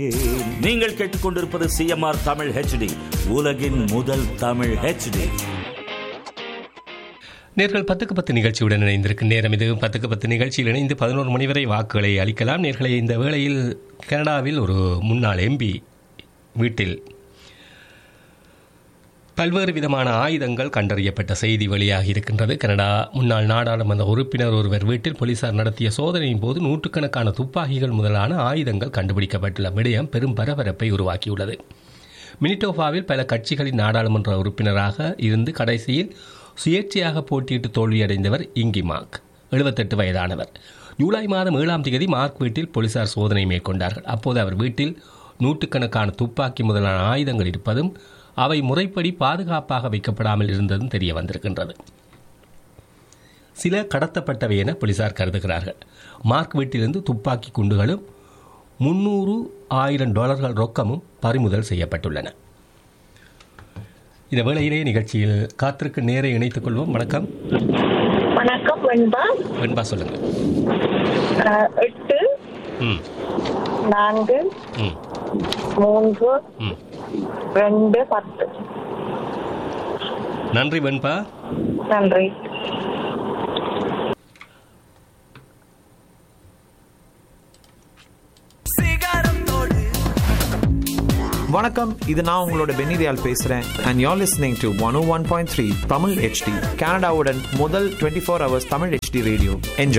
நீங்கள் கேட்டுக்கொண்டிருப்பது CMR Tamil HD உலகின் முதல் தமிழ் ஹெச்டி நேர்கள் பத்துக்கு பத்து நிகழ்ச்சியுடன் இணைந்திருக்கும் நேரம் இது பத்துக்கு பத்து நிகழ்ச்சியில் இணைந்து பதினோரு மணி வரை வாக்குகளை அளிக்கலாம் நேர்களை இந்த வேளையில் கனடாவில் ஒரு முன்னாள் எம்பி வீட்டில் பல்வேறு விதமான ஆயுதங்கள் கண்டறியப்பட்ட செய்தி வெளியாகி இருக்கின்றது கனடா முன்னாள் நாடாளுமன்ற உறுப்பினர் ஒருவர் வீட்டில் போலீசார் நடத்திய சோதனையின் போது நூற்றுக்கணக்கான துப்பாக்கிகள் முதலான ஆயுதங்கள் கண்டுபிடிக்கப்பட்டுள்ள விடயம் பெரும் பரபரப்பை உருவாக்கியுள்ளது மினிட்டோஃபாவில் பல கட்சிகளின் நாடாளுமன்ற உறுப்பினராக இருந்து கடைசியில் சுயேட்சையாக போட்டியிட்டு தோல்வியடைந்தவர் இங்கி மார்க் எழுபத்தெட்டு வயதானவர் ஜூலை மாதம் ஏழாம் தேதி மார்க் வீட்டில் போலீசார் சோதனை மேற்கொண்டார்கள் அப்போது அவர் வீட்டில் நூற்றுக்கணக்கான துப்பாக்கி முதலான ஆயுதங்கள் இருப்பதும் அவை முறைப்படி பாதுகாப்பாக வைக்கப்படாமல் இருந்ததும் தெரிய வந்திருக்கின்றது சில கடத்தப்பட்டவை என போலீசார் கருதுகிறார்கள் மார்க் வீட்டிலிருந்து துப்பாக்கி குண்டுகளும் முன்னூறு ஆயிரம் டாலர்கள் ரொக்கமும் பறிமுதல் செய்யப்பட்டுள்ளன இந்த வேளையிலே நிகழ்ச்சியில் காத்திருக்கு நேரை இணைத்துக் கொள்வோம் வணக்கம் வணக்கம் வெண்பா வெண்பா சொல்லுங்க அஹ், எட்டு ம் நான்கு ம் மூன்று ம் ரெண்டு பத்து நன்றி வெண்பா நன்றி வணக்கம் இது நான் உங்களோட பெனிதியால் பேசுறேன் and you're listening to 101.3 one point three Tamil HD கனடாவுடன் முதல் twenty four hours Tamil HD radio enjoy